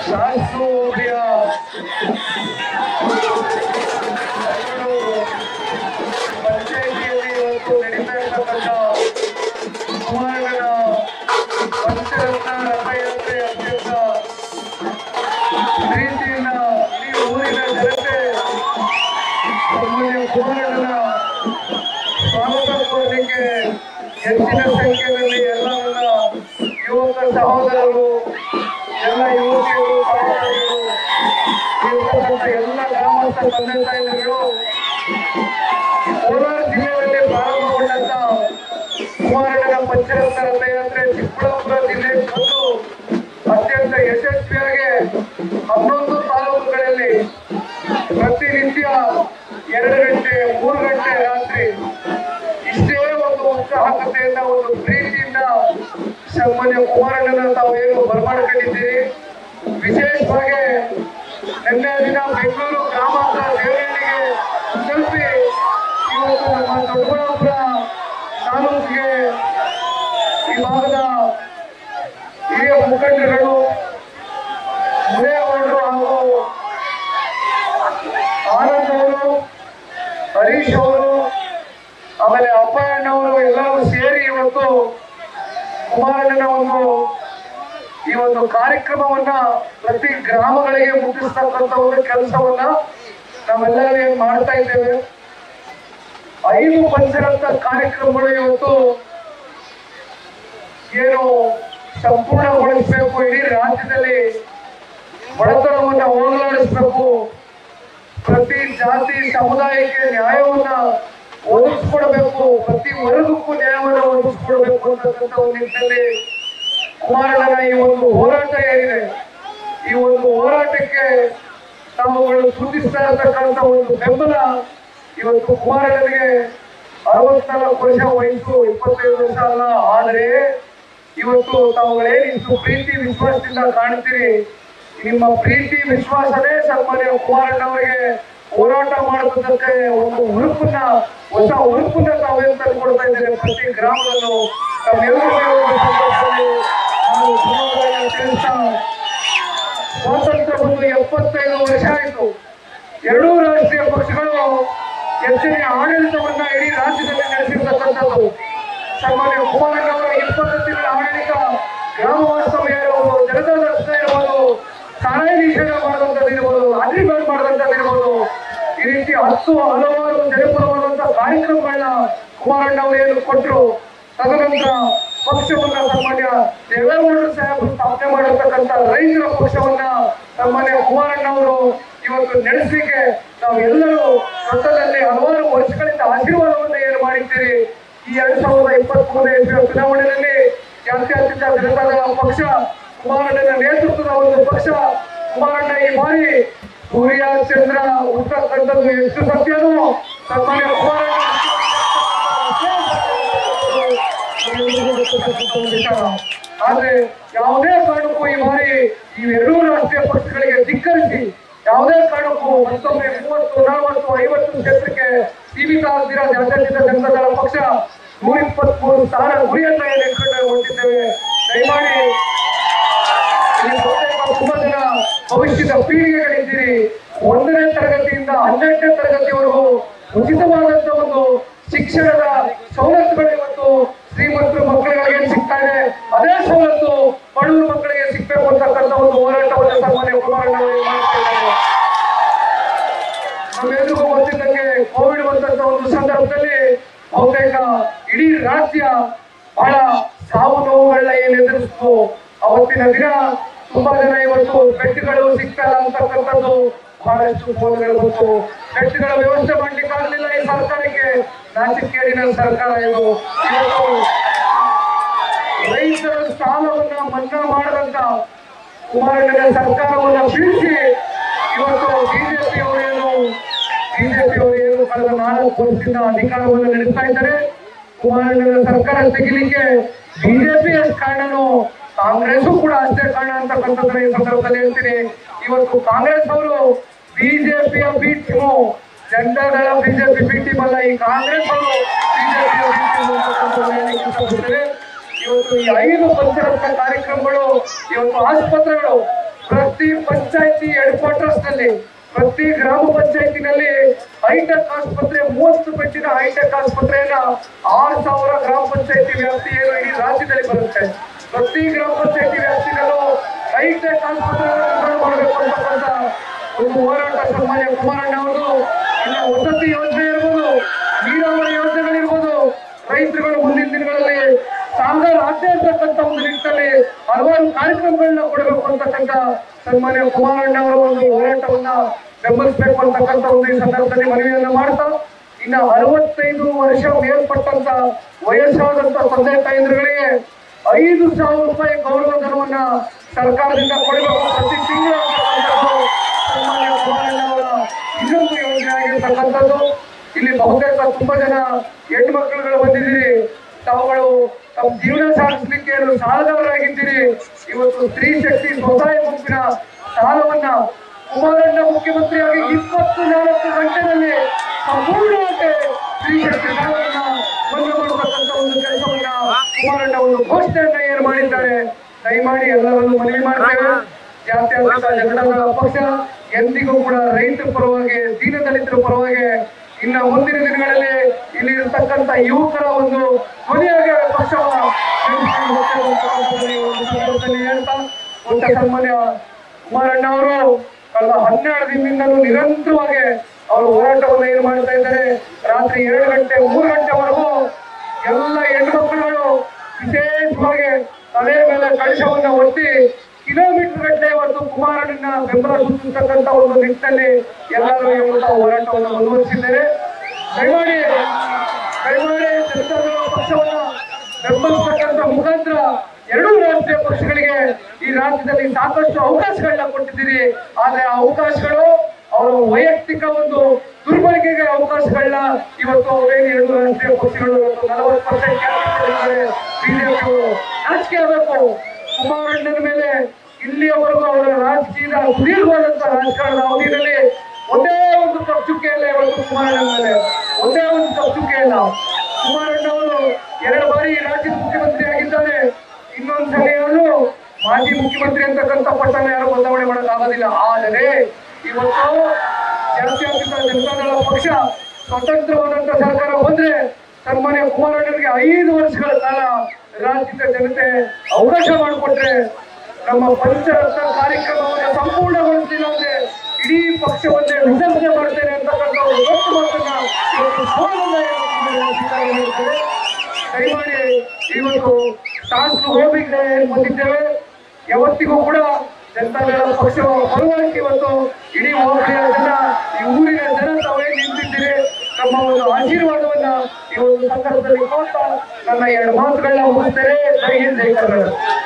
ಶಾಸ್ತ್ರು ಹೋಬಳಿಯ ಪಂಚಾಯಿತಿಯಲ್ಲಿ ಇವತ್ತು ನಡೀತಾ ಇರ್ತಕ್ಕಂಥ ಕುಮಾರಣ್ಣನ ಪಂಚರತ್ನ ರಥಯಾತ್ರೆ ಅತ್ಯಂತ ಪ್ರೀತಿಯಿಂದ ಇಡೀ ಊರಿನ ಜನತೆ ಸನ್ಮಾನ್ಯ ಕುಮಾರಣ್ಣನ ಸ್ವಾಗತ ಕೋರಲಿಕ್ಕೆ ಹೆಚ್ಚಿನ ಸಂಖ್ಯೆಯಲ್ಲಿ ಎಲ್ಲ ನನ್ನ ಯುವಕ ಸಹೋದರರು ಎಲ್ಲ ಯುವತಿಯರು ಸಹೋದರರು ಇರ್ತಕ್ಕಂಥ ಎಲ್ಲ ಗ್ರಾಮಸ್ಥ ತಂದೆ ತಾಯಿಗಳು ಕೋಲಾರ ಜಿಲ್ಲೆಯಲ್ಲಿ ಪ್ರಾರಂಭಗೊಂಡಂತ ಕುಮಾರಣ್ಣನ ಪಂಚರತ್ನ ರಥಯಾತ್ರೆ ಚಿಕ್ಕಬಳ್ಳಾಪುರ ಜಿಲ್ಲೆ ಬಂದು ಅತ್ಯಂತ ಯಶಸ್ವಿಯಾಗಿ ಹನ್ನೊಂದು ತಾಲೂಕುಗಳಲ್ಲಿ ಪ್ರತಿನಿತ್ಯ ಎರಡು ಗಂಟೆ ಮೂರು ಗಂಟೆ ರಾತ್ರಿ ಇಷ್ಟೇ ಒಂದು ಉತ್ಸಾಹಕತೆಯಿಂದ ಒಂದು ಪ್ರೀತಿಯಿಂದ ಸನ್ಮಾನ್ಯ ಕುಮಾರಣ್ಣನ ತಾವು ಏನು ಬರಮಾಡ್ಕೊಂಡಿದ್ದೀರಿ ವಿಶೇಷವಾಗಿ ನಿನ್ನೆ ದಿನ ಬೆಂಗಳೂರು ಗ್ರಾಮಾಂತರ ದೇವರಹಳ್ಳಿಗೆ ತಲುಪಿ ಇವತ್ತು ನಮ್ಮ ದೊಡ್ಡಬಳ್ಳಾಪುರ ತಾಲೂಕಿಗೆ ಈ ಭಾಗದ ಹಿರಿಯ ಮುಖಂಡರುಗಳು ಮುನೇಗೌಡರು ಹಾಗೂ ಆನಂದ್ ಅವರು ಹರೀಶ್ ಅವರು ಆಮೇಲೆ ಅಪ್ಪಯ್ಯಣ್ಣವರು ಎಲ್ಲರೂ ಸೇರಿ ಇವತ್ತು ಕುಮಾರಣ್ಣನ ಒಂದು ಈ ಒಂದು ಕಾರ್ಯಕ್ರಮವನ್ನ ಪ್ರತಿ ಗ್ರಾಮಗಳಿಗೆ ಮುಟ್ಟಿಸ್ತಕ್ಕಂಥ ಒಂದು ಕೆಲಸವನ್ನ ನಾವೆಲ್ಲರೂ ಏನ್ ಮಾಡ್ತಾ ಇದ್ದೇವೆ ಐದು ಪಂಚರತ್ನ ಕಾರ್ಯಕ್ರಮಗಳು ಇವತ್ತು ಏನು ಸಂಪೂರ್ಣಗೊಳಿಸಬೇಕು ಇಡೀ ರಾಜ್ಯದಲ್ಲಿ ಬಡತನವನ್ನ ಹೋಗಲಾಡಿಸಬೇಕು ಪ್ರತಿ ಜಾತಿ ಸಮುದಾಯಕ್ಕೆ ನ್ಯಾಯವನ್ನ ಒದಗಿಸ್ಕೊಡ್ಬೇಕು ಪ್ರತಿ ವರ್ಗಕ್ಕೂ ನ್ಯಾಯವನ್ನ ಒದಗಿಸ್ಕೊಡ್ಬೇಕು ಅಂತಕ್ಕಂಥ ಒಂದು ನಿಟ್ಟಿನಲ್ಲಿ ಕುಮಾರಣ್ಣನ ಈ ಒಂದು ಹೋರಾಟ ಏನಿದೆ ಈ ಒಂದು ಹೋರಾಟಕ್ಕೆ ತಾವುಗಳು ಸೂಚಿಸ್ತಾ ಇರತಕ್ಕಂಥ ಒಂದು ಬೆಂಬಲ ಇವತ್ತು ಕುಮಾರಣ್ಣನಿಗೆ ಅರವತ್ನಾಲ್ಕು ವರ್ಷ ವಯಸ್ಸು ಇಪ್ಪತ್ತೈದು ವರ್ಷ ಅಲ್ಲ ಆದರೆ ಇವತ್ತು ತಾವುಗಳೇನು ಇಷ್ಟು ಪ್ರೀತಿ ವಿಶ್ವಾಸದಿಂದ ಕಾಣ್ತೀರಿ ನಿಮ್ಮ ಪ್ರೀತಿ ವಿಶ್ವಾಸನೇ ಸನ್ಮಾನ್ಯ ಕುಮಾರಣ್ಣವರಿಗೆ ಹೋರಾಟ ಮಾಡೋದಕ್ಕೆ ಒಂದು ಹುರುಪನ್ನ ಹೊಸ ಹುರುಪನ್ನ ತಾವೇನು ತಂದುಕೊಡ್ತಾ ಇದ್ದೀರಿ ಪ್ರತಿ ಗ್ರಾಮದಲ್ಲೂ ತಮ್ಮೆಲ್ಲರಿಗೂ ಒಂದು ಸಂದರ್ಭದಲ್ಲಿ ನಾನು ಧನ್ಯವಾದಗಳನ್ನು ತಿಳಿಸ್ತಾ ಸ್ವಾತಂತ್ರ್ಯ ಬಂದು ಎಪ್ಪತ್ತೈದು ವರ್ಷ ಆಯಿತು ಎರಡೂ ರಾಷ್ಟ್ರೀಯ ಪಕ್ಷಗಳು ಹೆಚ್ಚಿನ ಆಡಳಿತವನ್ನ ಇಡೀ ರಾಜ್ಯದಲ್ಲಿ ನಡೆಸಿರ್ತಕ್ಕಂಥದ್ದು ಸನ್ಮಾನ್ಯ ಕುಮಾರಣ್ಣವರ ಇಪ್ಪತ್ತು ತಿಂಗಳ ಆಡಳಿತ ಗ್ರಾಮ ವಾಸ್ತವ್ಯ ಇರ್ಬೋದು ಜನತಾ ದರ್ಶನ ಇರ್ಬೋದು ಸಾರಾಯಿ ನಿಷೇಧ ಮಾಡುವಂಥದ್ದು ಇರ್ಬೋದು ಲಾಟ್ರಿ ಬ್ಯಾನ್ ಮಾಡುವಂಥದ್ದು ಇರ್ಬೋದು ಈ ರೀತಿ ಹತ್ತು ಹಲವಾರು ಜನಪರವಾದಂತಹ ಕಾರ್ಯಕ್ರಮಗಳನ್ನ ಕುಮಾರಣ್ಣವರು ಏನು ಕೊಟ್ಟರು ತದನಂತರ ಪಕ್ಷವನ್ನ ಸನ್ಮಾನ್ಯ ದೇವೇಗೌಡರು ಸಾಹೇಬರು ಸ್ಥಾಪನೆ ಮಾಡಿರ್ತಕ್ಕಂಥ ರೈತರ ಪಕ್ಷವನ್ನ ಸನ್ಮಾನ್ಯ ಕುಮಾರಣ್ಣವರು ಇವತ್ತು ನಡೆಸಲಿಕ್ಕೆ ನಾವೆಲ್ಲರೂ ಸೊತ್ತದಲ್ಲಿ ಹಲವಾರು ವರ್ಷಗಳಿಂದ ಆಶೀರ್ವಾದವನ್ನು ಏನು ಮಾಡಿದ್ದೀರಿ ಈ ಎರಡ್ ಸಾವಿರದ ಇಪ್ಪತ್ತ್ ಮೂರನೇ ಇಸ್ವಿಯ ಚುನಾವಣೆಯಲ್ಲಿ ಜಾತ್ಯತೀತ ಜನತಾದಳ ಪಕ್ಷ ಕುಮಾರಣ್ಣನ ನೇತೃತ್ವದ ಒಂದು ಪಕ್ಷ ಕುಮಾರಣ್ಣ ಈ ಬಾರಿ ಸೂರ್ಯ ಚಂದ್ರ ಹುಟ್ಟಕ್ಕಂಥದ್ದು ಎಷ್ಟು ಸತ್ಯನೋ ಸನ್ಮಾನ್ಯ ಕುಮಾರಣ್ಣ ಆದ್ರೆ ಯಾವುದೇ ಕಾರಣಕ್ಕೂ ಈ ಬಾರಿ ಈ ಎರಡೂ ರಾಷ್ಟ್ರೀಯ ಪಕ್ಷಗಳಿಗೆ ಧಿಕ್ಕರಿಸಿ ಯಾವುದೇ ಕಾರಣಕ್ಕೂ ಮತ್ತೊಮ್ಮೆ ಮೂವತ್ತು ನಲವತ್ತು ಐವತ್ತು ಕ್ಷೇತ್ರಕ್ಕೆ ಸೀಮಿತ ಆಗದಿರೋ ಜಾತ್ಯತೀತ ಜನತಾದಳ ಪಕ್ಷ ನೂರ ಇಪ್ಪತ್ಮೂರು ಸ್ಥಾನ ಗುರಿಯನ್ನ ಏನು ಇಟ್ಕೊಂಡು ಹೊಂದಿದ್ದೇವೆ ದಯಮಾಡಿ ಇಲ್ಲಿ ಬಹುತೇಕ ತುಂಬಾ ಜನ ಭವಿಷ್ಯದ ಪೀಳಿಗೆಗಳಿದ್ದೀರಿ ಒಂದನೇ ತರಗತಿಯಿಂದ ಹನ್ನೆರಡನೇ ತರಗತಿವರೆಗೂ ಉಚಿತವಾದಂತ ಒಂದು ಶಿಕ್ಷಣದ ಸವಲತ್ತುಗಳು ಇವತ್ತು ಶ್ರೀಮಂತರ ಮಕ್ಕಳಿಗೆ ಏನ್ ಸಿಗ್ತಾ ಇದೆ ಅದೇ ಸವಲತ್ತು ಬಡವರ ಮಕ್ಕಳಿಗೆ ಸಿಗ್ಬೇಕು ಅಂತಕ್ಕಂಥ ಒಂದು ಹೋರಾಟವನ್ನು ಸನ್ಮಾನ್ಯ ಕುಮಾರಣ್ಣ ಅವರು ಮಾಡ್ತಾ ಇದ್ದಾರೆ ನಮ್ಮೆಲ್ಲರಿಗೂ ಗೊತ್ತಿದ್ದಂಗೆ ಕೋವಿಡ್ ಬಂದಂತ ಒಂದು ಸಂದರ್ಭದಲ್ಲಿ ಬಹುತೇಕ ಇಡೀ ರಾಜ್ಯ ಬಹಳ ಸಾವು ನೋವುಗಳನ್ನ ಏನ್ ಎದುರಿಸ್ತು ಅವತ್ತಿನ ದಿನ ತುಂಬಾ ಜನ ಇವತ್ತು ಬೆಡ್ಗಳು ಸಿಗ್ತಲ್ಲ ಅಂತಕ್ಕಂಥದ್ದು ಬಹಳಷ್ಟು ಫೋನ್ಗಳು ಬಂತು ಬೆಡ್ಗಳ ವ್ಯವಸ್ಥೆ ಮಾಡ್ಲಿಕ್ಕೆ ಆಗ್ಲಿಲ್ಲ ಈ ಸರ್ಕಾರಕ್ಕೆ ನಾಚಿಕೇಡಿನ ಸರ್ಕಾರ ಇದು ಇವತ್ತು ರೈತರ ಸಾಲವನ್ನ ಮನ್ನಾ ಮಾಡದಂತ ಕುಮಾರಣ್ಣನ ಸರ್ಕಾರವನ್ನ ಬೀಳಿಸಿ ಇವತ್ತು ಬಿಜೆಪಿ ಅವರೇನು ಬಿಜೆಪಿ ಅವರು ಏನು ಕಳೆದ ನಾಲ್ಕು ವರ್ಷದಿಂದ ಅಧಿಕಾರವನ್ನು ನಡೆಸ್ತಾ ಇದ್ದಾರೆ ಕುಮಾರಣ್ಣನ ಸರ್ಕಾರ ತೆಗಿಲಿಕ್ಕೆ ಬಿಜೆಪಿ ಎಷ್ಟು ಕಾರಣನೋ ಕಾಂಗ್ರೆಸ್ ಕೂಡ ಅಷ್ಟೇ ಕಾರಣ ಅಂತಕ್ಕಂಥದ್ದನ್ನ ಈ ಸಂದರ್ಭದಲ್ಲಿ ಹೇಳ್ತೀನಿ ಇವತ್ತು ಕಾಂಗ್ರೆಸ್ ಅವರು ಬಿಜೆಪಿಯ B team Janata Dal BJP B team ಅಲ್ಲ ಈ ಕಾಂಗ್ರೆಸ್ ಅವರು ಬಿಜೆಪಿಯ ಬಿ ಟೀಮ್ ಅಂತಕ್ಕಂಥದ್ದನ್ನ ಹೇಳಲಿಕ್ಕೆ ಇಷ್ಟಪಡ್ತೇನೆ ಇವತ್ತು ಈ ಐದು ಪಂಚರತ್ನ ಕಾರ್ಯಕ್ರಮಗಳು ಇವತ್ತು ಆಸ್ಪತ್ರೆಗಳು ಪ್ರತಿ ಪಂಚಾಯತಿ ಹೆಡ್ ಕ್ವಾರ್ಟರ್ಸ್ ನಲ್ಲಿ ಪ್ರತಿ ಗ್ರಾಮ ಪಂಚಾಯತಿನಲ್ಲಿ ಹೈಟೆಕ್ ಆಸ್ಪತ್ರೆ ಮೂವತ್ತು ಬೆಡ್ಡಿನ ಹೈಟೆಕ್ ಆಸ್ಪತ್ರೆಯನ್ನ ಆರು ಸಾವಿರ ಗ್ರಾಮ ಪಂಚಾಯತಿ ವ್ಯಾಪ್ತಿ ಏನು ಇಡೀ ರಾಜ್ಯದಲ್ಲಿ ಬರುತ್ತೆ ಪ್ರತಿ ಗ್ರಾಮ ಪಂಚಾಯತಿ ವ್ಯಾಪ್ತಿನಲ್ಲೂ ಹೈಟೆಕ್ ಆಸ್ಪತ್ರೆ ನಿರ್ಮಾಣ ಮಾಡಬೇಕು ಅಂತಕ್ಕಂಥ ಒಂದು ಹೋರಾಟ ಸನ್ಮಾನ್ಯ ಕುಮಾರಣ್ಣ ಅವರು ಇನ್ನು ವಸತಿ ಯೋಜನೆ ಇರ್ಬೋದು ನೀರಾವರಿ ಯೋಜನೆಗಳಿರ್ಬೋದು ರೈತರುಗಳು ಮುಂದಿನ ದಿನಗಳಲ್ಲಿ ಸಾಗರ ಆದ್ಯ ಅಂತಕ್ಕಂಥ ಒಂದು ನಿಟ್ಟಿನಲ್ಲಿ ಹಲವಾರು ಕಾರ್ಯಕ್ರಮಗಳನ್ನ ಕೊಡಬೇಕು ಅಂತಕ್ಕಂಥ ಸನ್ಮಾನ್ಯ ಕುಮಾರಣ್ಣ ಅವರ ಒಂದು ಹೋರಾಟವನ್ನ ಬೆಂಬಲಿಸಬೇಕು ಅಂತಕ್ಕಂಥ ಒಂದು ಈ ಸಂದರ್ಭದಲ್ಲಿ ಮನವಿಯನ್ನ ಮಾಡ್ತಾ ಇನ್ನ ಅರವತ್ತೈದು ವರ್ಷ ಮೇಲ್ಪಟ್ಟಂತ ವಯಸ್ಸಾದಂತ ತಂದೆ ತಾಯಂದ್ರುಗಳಿಗೆ ಐದು ಸಾವಿರ ರೂಪಾಯಿ ಗೌರವ ಧನವನ್ನ ಸರ್ಕಾರದಿಂದ ಕೊಡಬೇಕು ಪ್ರತಿ ತಿಂಗಳು ಅಂತಕ್ಕಂಥದ್ದು ಸನ್ಮಾನ್ಯ ಕುಮಾರಣ್ಣ ಅವರ ಇನ್ನೊಂದು ಯೋಜನೆ ಆಗಿರ್ತಕ್ಕಂಥದ್ದು ಇಲ್ಲಿ ಬಹುತೇಕ ತುಂಬಾ ಜನ ಹೆಣ್ಣು ಮಕ್ಕಳುಗಳು ಬಂದಿದ್ದೀರಿ ತಾವುಗಳು ತಮ್ಮ ಜೀವನ ಸಾಗಿಸ್ಲಿಕ್ಕೆ ಏನು ಸಾಲದವರಾಗಿದ್ದೀರಿ ಇವತ್ತು ಸ್ತ್ರೀ ಶಕ್ತಿ ಸ್ವಸಹಾಯ ಗುಂಪಿನ ಸಾಲವನ್ನ ಕುಮಾರಣ್ಣ ಮುಖ್ಯಮಂತ್ರಿಯಾಗಿ ಇಪ್ಪತ್ತು ನಾಲ್ಕು ಗಂಟೆನಲ್ಲಿ ಸಂಪೂರ್ಣವಾಗಿ ಸ್ತ್ರೀ ಶಕ್ತಿ ಸಾಲವನ್ನ ಮನ್ನಾ ಮಾಡತಕ್ಕಂಥ ಒಂದು ಕೆಲಸವನ್ನ ಕುಮಾರಣ್ಣ ಒಂದು ಘೋಷಣೆಯನ್ನ ಏನು ಮಾಡಿದ್ದಾರೆ ದಯಮಾಡಿ ಎಲ್ಲರನ್ನು ಮನವಿ ಮಾಡ್ತೇವೆ ಜಾತ್ಯತೀತ ಜನತಾದಳ ಪಕ್ಷ ಎಂದಿಗೂ ಕೂಡ ರೈತರ ಪರವಾಗಿ ದೀನದಲಿತರ ಪರವಾಗಿ ಇನ್ನ ಮುಂದಿನ ದಿನಗಳಲ್ಲಿ ಇಲ್ಲಿ ಇರತಕ್ಕಂತ ಯುವಕರ ಒಂದು ಧ್ವನಿಯಾಗಿ ಪಕ್ಷವ ನಡೆಸಿಕೊಂಡು ಹೋಗ್ತೇವೆ ಅಂತಕ್ಕಂಥದ್ದನ್ನ ಈ ಒಂದು ಸಂದರ್ಭದಲ್ಲಿ ಹೇಳ್ತಾ ಮುಖ್ಯ ಸನ್ಮಾನ್ಯ ಕುಮಾರಣ್ಣ ಅವರು ಕಳೆದ ಹನ್ನೆರಡು ದಿನದಿಂದಲೂ ನಿರಂತರವಾಗಿ ಅವರು ಹೋರಾಟವನ್ನು ಏನು ಮಾಡ್ತಾ ಇದ್ದಾರೆ ರಾತ್ರಿ ಎರಡು ಗಂಟೆ ಮೂರು ಗಂಟೆವರೆಗೂ ಎಲ್ಲ ಹೆಣ್ಮಕ್ಳುಗಳು ವಿಶೇಷವಾಗಿ ತಲೆ ಮೇಲೆ ಕಳಶವನ್ನ ಒತ್ತಿ ಕಿಲೋಮೀಟರ್ ಗಟ್ಟಲೆ ಇವತ್ತು ಕುಮಾರಣ್ಣನ ಬೆಂಬಲ ಸೂಚಿಸತಕ್ಕಂತ ಒಂದು ನಿಟ್ಟಿನಲ್ಲಿ ಎಲ್ಲರೂ ಇವತ್ತು ಹೋರಾಟವನ್ನು ಮುಂದುವರಿಸಿದ್ದಾರೆ ದಯಮಾಡಿ ದಯಮಾಡಿ ಜನತಾದಳ ಪಕ್ಷವನ್ನ ಬೆಂಬಲಿಸತಕ್ಕಂತ ಮುಖಾಂತರ ಎರಡೂ ರಾಷ್ಟ್ರೀಯ ಪಕ್ಷಗಳಿಗೆ ಈ ರಾಜ್ಯದಲ್ಲಿ ಸಾಕಷ್ಟು ಅವಕಾಶಗಳನ್ನ ಕೊಟ್ಟಿದ್ದೀರಿ ಆದ್ರೆ ಆ ಅವಕಾಶಗಳು ಅವರ ವೈಯಕ್ತಿಕ ಒಂದು ದುರ್ಬಳಕೆಗೆ ಅವಕಾಶಗಳನ್ನ ಇವತ್ತು ಅವರೇನು ಎರಡು ರಾಷ್ಟ್ರೀಯ ಪಕ್ಷಗಳು ಇವತ್ತು ನಲವತ್ತು ಪರ್ಸೆಂಟ್ ಬಿಜೆಪಿ ನಾಚಿಕೆ ಆಗಬೇಕು ಕುಮಾರಣ್ಣನ ಮೇಲೆ ಇಲ್ಲಿಯವರೆಗೂ ಅವರ ರಾಜಕೀಯದ ಸುದೀರ್ಘವಾದಂತಹ ರಾಜಕಾರಣದ ಅವಧಿಯಲ್ಲಿ ಒಂದೇ ಒಂದು ಕಪ್ಪುಚುಕ್ಕೆ ಇಲ್ಲ ಇವತ್ತು ಕುಮಾರಣ್ಣನ ಮೇಲೆ ಒಂದೇ ಒಂದು ಕಪ್ಪುಚುಕ್ಕೆ ಇಲ್ಲ ಕುಮಾರಣ್ಣ ಅವರು ಎರಡು ಬಾರಿ ರಾಜ್ಯದ ಮುಖ್ಯಮಂತ್ರಿ ಆಗಿದ್ದಾರೆ ಇನ್ನೊಂದು ಸಲಿಯಾದ್ರು ಮಾಜಿ ಮುಖ್ಯಮಂತ್ರಿ ಅಂತಕ್ಕಂಥ ಪಟ್ಟಣ ಯಾರು ಬದಲಾವಣೆ ಮಾಡೋಕ್ಕಾಗೋದಿಲ್ಲ ಆದರೆ ಇವತ್ತು ಜಾತ್ಯತೀತ ಜನತಾದಳ ಪಕ್ಷ ಸ್ವತಂತ್ರವಾದಂತ ಸರ್ಕಾರ ಬಂದ್ರೆ ಸನ್ಮಾನ್ಯ ಕುಮಾರಣ್ಣನಿಗೆ ಐದು ವರ್ಷಗಳ ಕಾಲ ರಾಜ್ಯದ ಜನತೆ ಅವಕಾಶ ಮಾಡಿಕೊಟ್ರೆ ನಮ್ಮ ಪಂಚರತ್ನ ಕಾರ್ಯಕ್ರಮವನ್ನು ಸಂಪೂರ್ಣಗೊಳಿಸಲಿಲ್ಲ ಅಂದ್ರೆ ಇಡೀ ಪಕ್ಷವನ್ನೇ ವಿಸರ್ಜನೆ ಮಾಡ್ತೇನೆ ಅಂತಕ್ಕಂಥ ಒಂದು ದೊಡ್ಡ ಮಾತನ್ನ ಇವತ್ತು ಸೋಲನ್ನ ಹೇಳ್ತಿದ್ದಾರೆ. ದಯಮಾಡಿ ಇವತ್ತು ಶಾಸಕ ಹೋಗಿದ್ರೆ ಬಂದಿದ್ದೇವೆ ಯಾವತ್ತಿಗೂ ಕೂಡ ಜನತಾದಳ ಪಕ್ಷ ಪರವಾಗಿ ಇವತ್ತು ಇಡೀ ಹೋಬಳಿಯ ಜನ ಈ ಊರಿನ ಜನ ತಾವೇ ನಿಂತಿದ್ದೀರಿ ನಮ್ಮ ಒಂದು ಆಶೀರ್ವಾದವನ್ನ ಈ ಒಂದು ಸಂದರ್ಭದಲ್ಲಿ ಕೊಡ್ತಾ ನನ್ನ ಎರಡು ಮಾತುಗಳನ್ನ ಮುಗಿಸ್ತೇನೆ ಜೈ ಹಿಂದ್ ಜೈ ಕರ್ನಾಟಕ